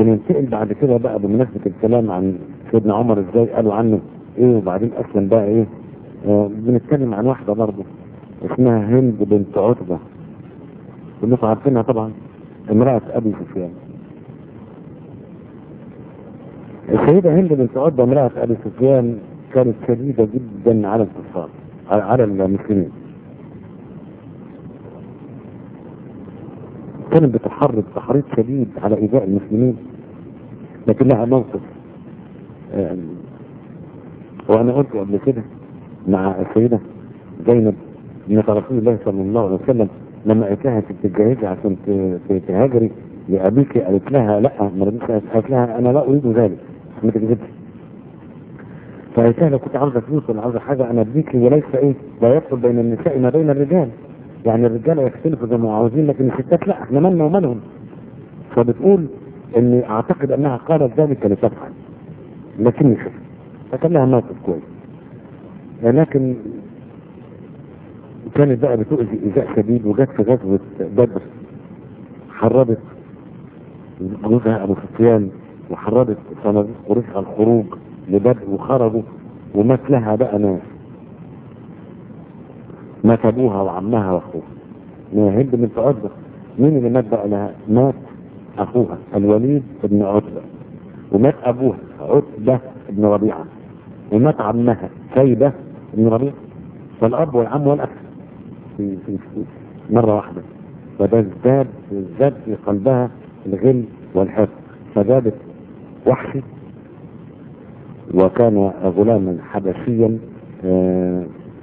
بننتقل بعد كده بقى بمناسبة الكلام عن سيدنا عمر ازاي قالوا عنه ايه وبعدين اسلم بقى ايه آه بنتكلم عن واحدة برضه اسمها هند بنت عتبة كلكم عارفينها طبعا امرأة ابي سفيان السيدة هند بنت عتبة امرأة ابي سفيان كانت شديدة جدا على الكفار على على المسلمين كانت بتحرض تحريض شديد على ايذاء المسلمين لكن لها موقف آم، وانا قلت قبل كده مع السيدة زينب بنت رسول الله صلى الله عليه وسلم لما قالت لها انت بتتجهزي عشان ت- ت- تهاجري لابيك قالت لها لا ما رضيتش قالت لها انا لا اريد ذلك ما تكذبش فقالت لها لو كنت عاوزه فلوس ولا عاوزه حاجه انا اديكي وليس ايه لا يفصل بين النساء ما بين الرجال يعني الرجال يختلفوا زي ما عاوزين لكن الستات لا احنا مالنا ومالهم فبتقول اني اعتقد انها قالت ذلك لتفعل لكني شفت فكان لها موقف كويس لكن كانت بقى بتؤذي ايذاء شديد وجت في غزوه بدر حرضت جوزها ابو سفيان وحرضت صناديق قريش على الخروج لبدء وخرجوا ومات لها بقى ناس مات ابوها وعمها واخوها ما هند بنت عتبه مين اللي مات بقى لها؟ مات اخوها الوليد بن عتبه ومات ابوها عتبه بن ربيعه ومات عمها شيبه بن ربيعه فالاب والعم والاخ في, في, في مره واحده فده ازداد ازداد في قلبها الغل والحقد فزادت وحشي وكان غلاما حبشيا آه،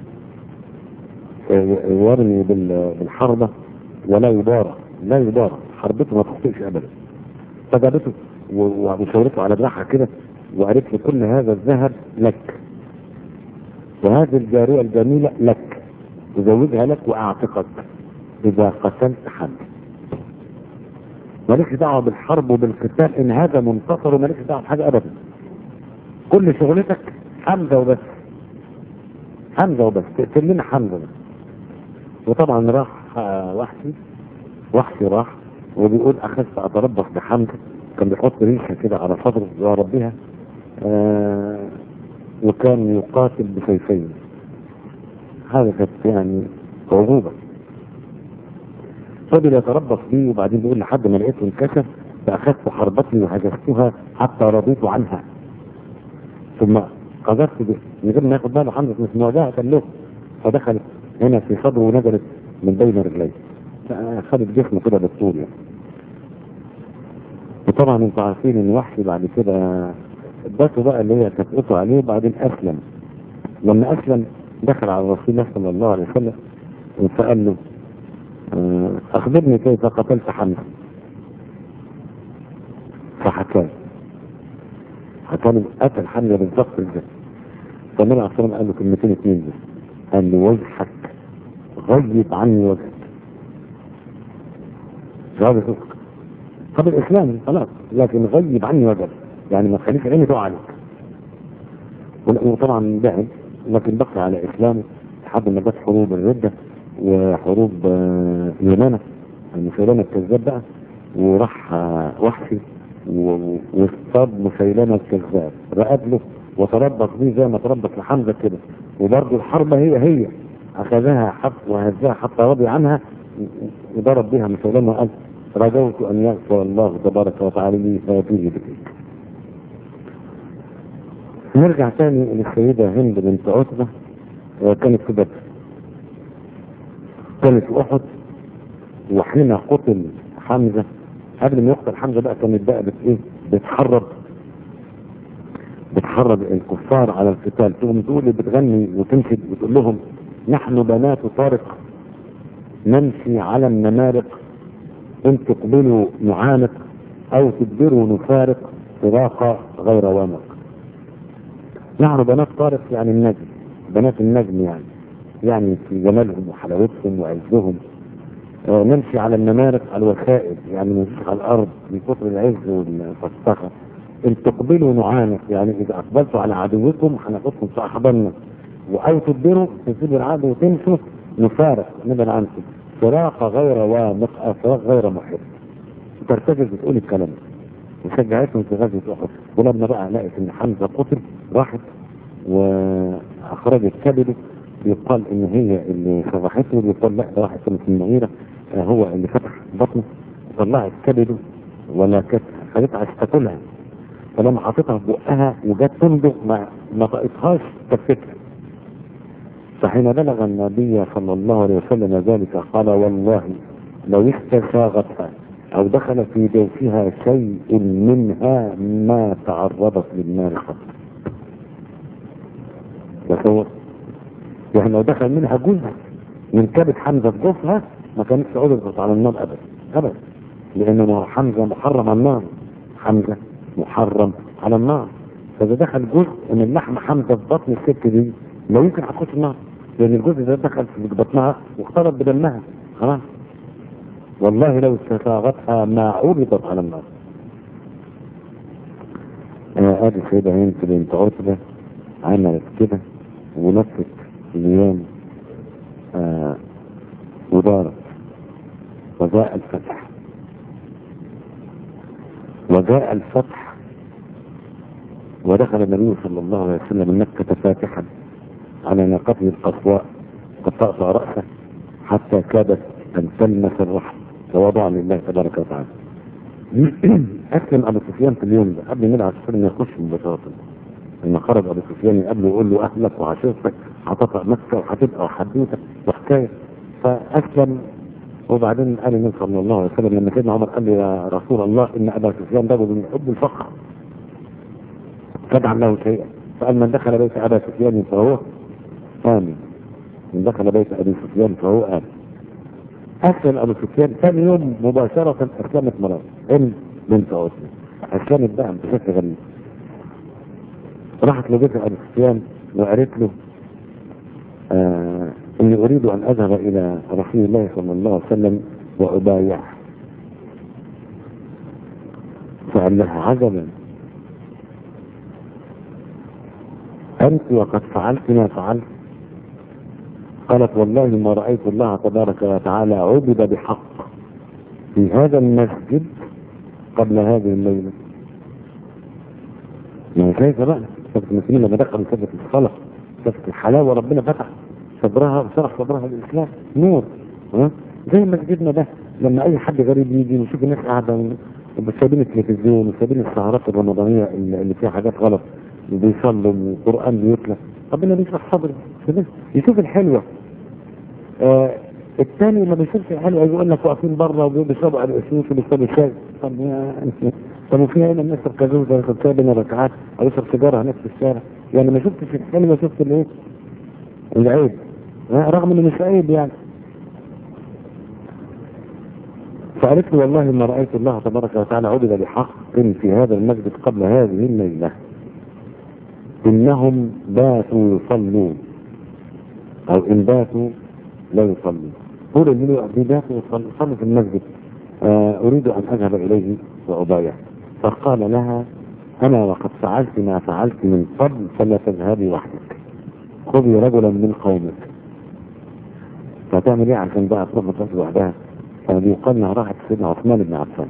آه، يرمي بال- بالحربة ولا يبارى لا يبارى حربته ما تخطئش ابدا فجابته و- وشاورته على دراعها كده وقالت له كل هذا الذهب لك وهذه الجارية الجميلة لك أزوجها لك وأعتقك إذا قتلت حد مالكش دعوة بالحرب وبالقتال إن هذا منتصر ومالكش دعوة بحاجة أبدا كل شغلتك حمزة وبس حمزة وبس تقتل لنا حمزة بس وطبعا راح آه، وحشي وحشي راح وبيقول أخذت أتربص بحمزة كان بيحط ريشة كده على صدره يا ربها آه وكان يقاتل بسيفين هذا كانت يعني عقوبة فضل يتربص بي وبعدين بيقول لحد ما لقيته انكشف فأخذت حربتي وهجستها حتى رضيت عنها ثم قذفت به من غير ما ياخد باله حمزة مش مواجهة له فدخلت هنا في صدره ونزلت من بين رجليه فأخذت جسمه كده بالطول يعني وطبعا انتوا عارفين ان وحشي بعد كده ادته بقى اللي هي كتبته عليه وبعدين اسلم لما اسلم دخل على رسول الله صلى الله عليه وسلم فقال له آه، اخبرني كيف قتلت حمزه فحكى له. حكى له قتل حمزه بالظبط ازاي فالنبي عليه الصلاه والسلام قال له كلمتين اتنين بس قال له وجهك غيب عني وجهك جواب الفقه طب الاسلام خلاص لكن غيب عني وجهك يعني ما تخليش عيني تقع عليك ول- وطبعا بعد لكن بقي على اسلامه لحد ما جت حروب الرده وحروب آه، يمانه المسيلمه الكذاب بقى وراح آه، وحشي و- واصطاد مسيلمه الكذاب رقد له وتربص بيه زي ما تربص لحمزه كده وبرضه الحربه هي هي اخذها حتى وهزها حتى رضي عنها وضرب بها مسيلمه وقال رجوت ان يغفر الله تبارك وتعالى لي فيتوب بك نرجع تاني للسيدة هند بنت عتبة آه، كانت في بدر كانت في أحد وحين قتل حمزة قبل ما يقتل حمزة بقى كانت بقى بت إيه بتحرض بتحرض الكفار على القتال تقوم تقول بتغني وتنشد وتقول لهم نحن بنات طارق نمشي على النمارق ان تقبلوا نعانق او تدبروا نفارق فراق غير وامق نحن بنات طارق يعني النجم بنات النجم يعني يعني في جمالهم وحلاوتهم وعزهم آه نمشي على النمارق على الوسائل يعني نمشي على الارض من كثر العز والفسخه ان تقبلوا نعانق يعني اذا اقبلتوا على عدوكم هناخدكم في احضاننا او تدبروا تسيبوا العدو وتمشوا نفارق نبعد عنكم فراق غير وامق فراق غير محب ترتجل بتقول الكلام ده شجعتهم في غزوة أحد ولما بقى لقت إن حمزة قتل راحت وأخرجت كبده يقال إن هي اللي شرحته يقال لا ده واحد كان في المغيرة آه، هو اللي فتح بطنه وطلعت كبده ولا كانت خدتها عشان تاكلها فلما حطيتها في بقها وجت تندق ما ما طقتهاش كفتها فحين بلغ النبي صلى الله عليه وسلم ذلك قال والله لو استساغتها او دخل في جوفها شيء منها ما تعرضت للنار قط تصور يعني لو دخل منها جزء من كبد حمزه في جوفها ما كانتش عرضت على النار ابدا ابدا لان حمزه محرم على النار حمزه محرم على النار فاذا دخل جزء من لحم حمزه في بطن الست دي لا يمكن هتخش النار لان الجزء ده دخل في بطنها واختلط بدمها خلاص والله لو استساغتها ما عرضت على النار انا ادي السيدة هند بنت عتبة عملت كده ونفت الايام آه ودارت وجاء الفتح وجاء الفتح ودخل النبي صلى الله عليه وسلم مكة فاتحا على ناقته القصواء قد تقطع رأسه حتى كادت أن تلمس الرحم تواضعا لله تبارك وتعالى أسلم أبو سفيان في اليوم ده قبل النبي عليه الصلاة والسلام يخش مباشرة لما خرج أبو سفيان يقابله يقول له أهلك وعشيرتك هتطأ مكة وهتبقى حدوتة وحكاية فأسلم وبعدين قال النبي صلى الله عليه وسلم لما سيدنا عمر قال له يا رسول الله إن أبا سفيان رجل يحب الفقر فادعم له شيئا فقال من دخل بيت أبا سفيان فهو آمن من دخل بيت أبي سفيان فهو آمن أسلم أبو سفيان ثاني يوم مباشرة أسلمت مرات هند بنت عتبة أسلمت بقى بشكل غريب راحت لبيت أبو سفيان وقالت له آه إني أريد أن أذهب إلى رسول الله صلى الله عليه وسلم وأبايعه فقال لها عجبا أنت وقد فعلت ما فعلت قالت والله ما رأيت الله تبارك وتعالى عبد بحق في هذا المسجد قبل هذه الليلة ما شايفة بقى شافت المسلمين لما دخلوا شافت الصلاة شافت الحلاوة ربنا فتح صدرها وشرح صدرها للإسلام نور ها زي مسجدنا ده لما أي حد غريب يجي ويشوف الناس قاعدة وسايبين التلفزيون وسايبين السهرات الرمضانية اللي فيها حاجات غلط وبيصلوا وقرآن بيتلى ربنا بيشرح صدره يشوف الحلوة آه الثاني ما بيشوفش الحلوة يقول لك واقفين بره وبيشربوا على الاسوس وبيشربوا شاي طب يا طب وفي هنا الناس الكازوز ياخد شاي بين الركعات او يشرب سيجاره هناك في الشارع يعني ما شفتش الحلوة شفت الايه؟ العيب آه رغم انه مش عيب يعني فقالت له والله ما رأيت الله تبارك وتعالى عبد بحق في هذا المسجد قبل هذه الليلة إنهم باتوا يصلون أو إن باتوا لا يصلون قول اللي له باتوا يصلوا صلوا في المسجد آه أريد أن أذهب إليه وأبايع فقال لها أنا وقد فعلت ما فعلت من قبل فلا تذهبي وحدك خذي رجلا من قومك فتعمل ايه عشان بقى تروح متصل لوحدها فبيقال انها راحت سيدنا عثمان بن عفان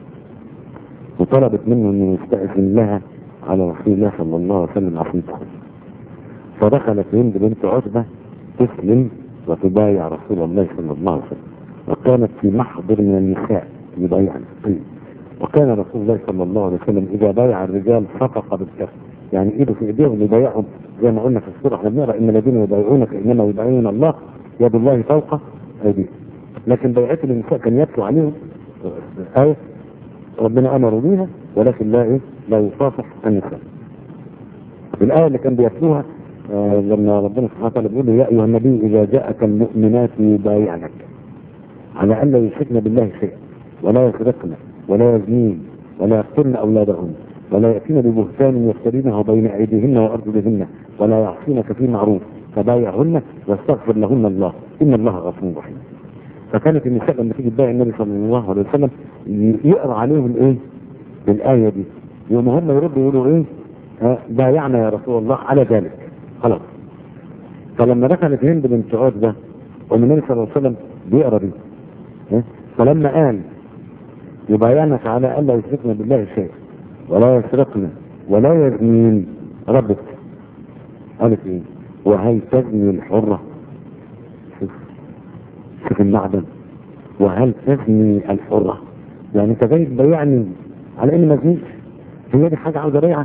وطلبت منه انه يستأذن لها على رسول الله صلى الله عليه وسلم عشان تخرج فدخلت هند بنت عتبة تسلم وتبايع رسول الله صلى الله عليه وسلم وكانت في محضر من النساء يبايعن وكان رسول الله صلى الله عليه وسلم اذا بايع الرجال صفق بالكف يعني ايده في ايديهم يبايعهم زي ما قلنا في السوره احنا بنقرا ان الذين يبايعونك انما يبايعون الله يد الله فوق ايديهم لكن بيعات النساء كان يتلو عليهم آية ربنا امروا بيها ولكن لا ايه لا يصافح النساء الآية اللي كان بيتلوها آه لما ربنا سبحانه وتعالى بيقول له يا أيها النبي إذا جاءك المؤمنات يبايعنك على أن لا يشركن بالله شيئا ولا يسرقن ولا يزنين ولا يقتلن أولادهن ولا يأتين ببهتان يفترينه بين أيديهن وأرجلهن ولا يعصينك في معروف فبايعهن واستغفر لهن الله إن الله غفور رحيم فكانت النساء لما تيجي تبايع النبي صلى الله عليه وسلم يقرا عليهم الايه؟ الايه دي يوم هم يردوا يقولوا ايه؟ بايعنا يا رسول الله على ذلك خلاص فلما دخلت هند بنت عتبه والنبي صلى الله عليه وسلم بيقرا دي فلما قال يبايعنك على الا يشركنا بالله شيء ولا يسرقن ولا يزنين ربط قالت ايه وهل تزني الحرة شوف شوف المعدن وهل تزني الحرة يعني انت جاي تبيعني على اني ما زنيش هي دي حاجة عاوزة بيعة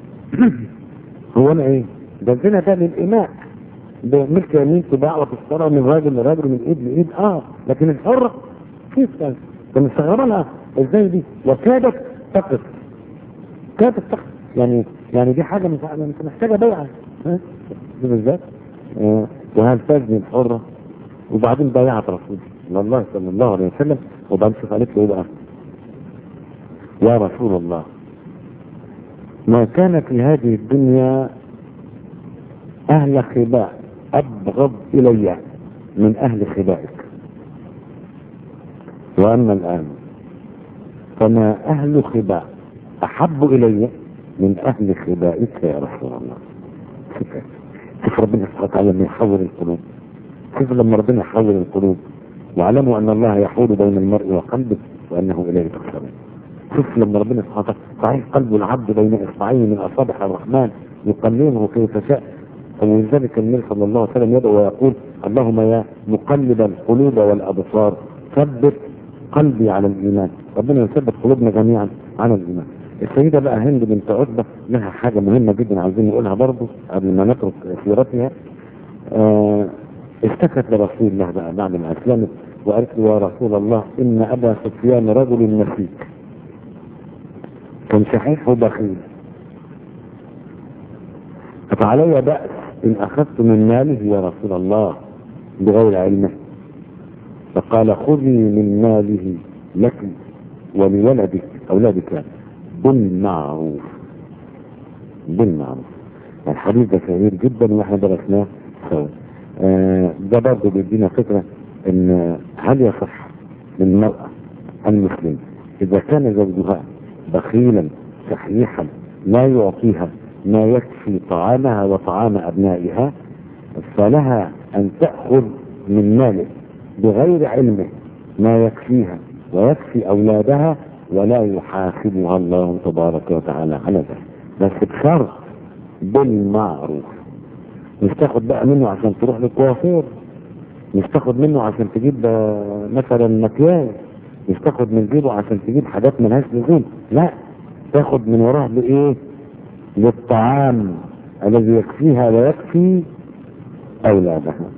هو انا ايه ده الزنا ده للإماء ده ملك يمين تباع وتشترى من راجل لراجل من ايد لايد اه لكن الحرة كيف كان كان مستغربة لها ازاي دي وكادت تقف كادت تقف يعني يعني دي حاجة مش مش محتاجة بيعة ها دي بالذات آه، وهل تزني الحرة وبعدين بايعت رسول الله صلى الله عليه وسلم وبعدين شوف قالت له ايه بقى يا رسول الله ما كان في هذه الدنيا أهل خباء أبغض إلي من أهل خبائك وأما الآن فما أهل خباء أحب إلي من أهل خبائك يا رسول الله شوف شوف ربنا سبحانه وتعالى لما يحول القلوب شوف لما ربنا يحول القلوب واعلموا أن الله يحول بين المرء وقلبه وأنه إليه تحشرون شوف لما ربنا سبحانه وتعالى صحيح قلب العبد بين اصبعين من اصابع الرحمن يقلبه كيف شاء ولذلك النبي صلى الله عليه وسلم يدعو ويقول اللهم يا مقلب القلوب والابصار ثبت قلبي على الايمان ربنا يثبت قلوبنا جميعا على الايمان السيدة بقى هند بنت عتبة لها حاجة مهمة جدا عايزين نقولها برضه قبل ما نترك سيرتها آه اشتكت لرسول الله بقى بعد ما اسلمت وقالت له يا رسول الله ان ابا سفيان رجل نسيك كان شحيح وبخيل فعلي بأس إن أخذت من ماله يا رسول الله بغير علمه فقال خذي من ماله لك ولولدك أولادك بالمعروف بالمعروف الحديث ده شهير جدا واحنا درسناه سوا آه ده برضه بيدينا فكرة ان هل يصح للمرأة المسلمة اذا كان زوجها بخيلا شحيحا لا يعطيها ما يكفي طعامها وطعام ابنائها فلها ان تاخذ من ماله بغير علمه ما يكفيها ويكفي اولادها ولا يحاسبها الله تبارك وتعالى على ذلك بس بشرط بالمعروف مش تاخد بقى منه عشان تروح للكوافير مش تاخد منه عشان تجيب آه، مثلا مكياج مش تاخد من جيبه عشان تجيب حاجات ملهاش لزوم لا تاخد من وراه لايه للطعام الذي يكفيها ويكفي اولادها